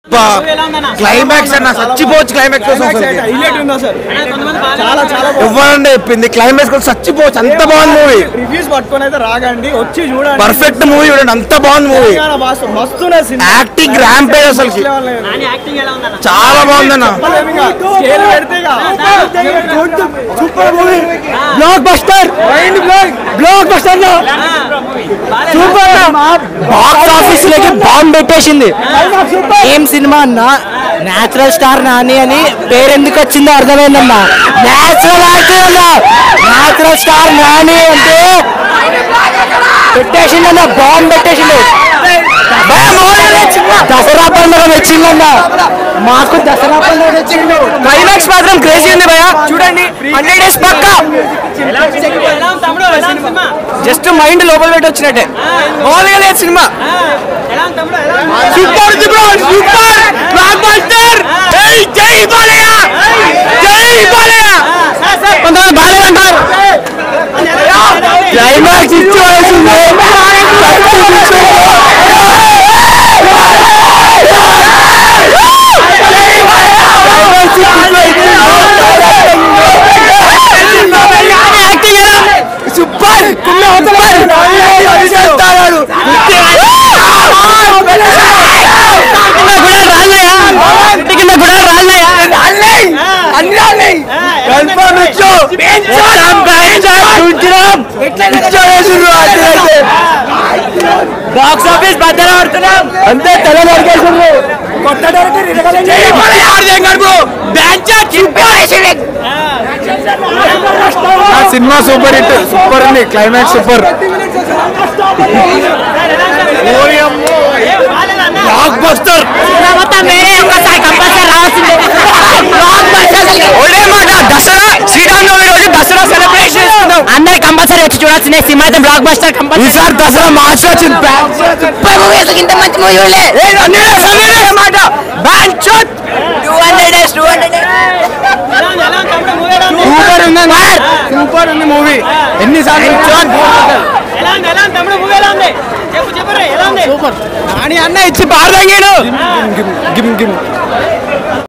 Climax అన్న చచ్చిపోవచ్చు climax కోసం అసలుకి. హైలైట్ ఉంది అసలు కొంతమంది బాగా చాలా చాలా ఇవ్వాలండి చెప్పింది క్లైమాక్స్ కోసం చచ్చిపోవచ్చు అంత బాగుంది మూవీ రివ్యూస్ పట్టుకొని అయితే రాగండి వచ్చి చూడండి పర్ఫెక్ట్ మూవీ చూడండి అంత బాగుంది మూవీ తెలంగాణ భాష మస్తున్నది సినిమా యాక్టింగ్ ర్యాంపేజ్ అసలుకి నాని యాక్టింగ్ ఎలా ఉందన్న చాలా బాగుందన్న స్కేల్ పెడితే super movie blockbuster mind block blockbuster super box office లోకి బాంబ్ పెట్టేసింది ఏం సినిమా అన్న నేచురల్ స్టార్ నాని అని పేరు ఎందుకు వచ్చిందో అర్థమైందన్నా నేచురల్ యాక్టర్ అన్నా నేచురల్ స్టార్ నాని అంటే పెట్టేసిందన్న బాంబ్ పెట్టేసిండు దసరా పండుగ తెచ్చిందన్న మాకు దసరా పండుగ తెచ్చిండు క్లైమాక్స్ మాత్రం క్రేజీ ఉంది భయ చూడండి హండ్రెడ్ డేస్ పక్కా ఎలా ఉంది తమ్ముడు ఎలా ఉంది సినిమా జస్ట్ మైండ్ లోపల పెట్టి వచ్చినట్టే మామూలుగా లేదు సినిమా ఆ, ఎలా ఉంది తమ్ముడు ఎలా ఉంది సూపర్ ఉంది బ్రో సూపర్ బ్లాక్ బస్టర్ జై జై బాలయ్య జై బాలయ్య కొంతమంది బాలయ్య అంటారు క్లైమాక్స్ ఇచ్చి వస్తుంది సూపర్ కుమ్మ కింద కూడా రాళ్ళయ్యా బాక్స్ ఆఫీస్ బద్దలు ఆడుతున్నాం అంతే తల నరికేసిండ్రు కొత్త సినిమా సూపర్ హిట్ సూపర్ ఉంది క్లైమాక్స్ సూపర్ బ్లాక్ బస్టర్ ఒడే మాట దసరా శ్రీరామనవమి రోజు దసరా సెలబ్రేషన్ అందరు కంపల్సరీ వచ్చి చూడాల్సిందే సినిమా అయితే బ్లాక్ బస్టర్ కంపల్సరీ ఈసారి దసరా మార్చి వచ్చింది ఇంత మంచి మూవీ మాట బ్యాన్ షాట్ two hundred days two hundred ఎలా ఉంది ఎలా ఉంది తమ్ముడు మూవీ ఎలా ఉంది సూపర్ ఉంది సూపర్ ఉంది మూవీ ఎన్నిసార్లు ఎలా ఉంది ఎలా ఉంది తమ్ముడు మూవీ ఎలా ఉంది చెప్పు చెప్పు రే, ఎలా ఉంది నాని అన్న ఇచ్చి పారదంగాడు గిమ్ గిమ్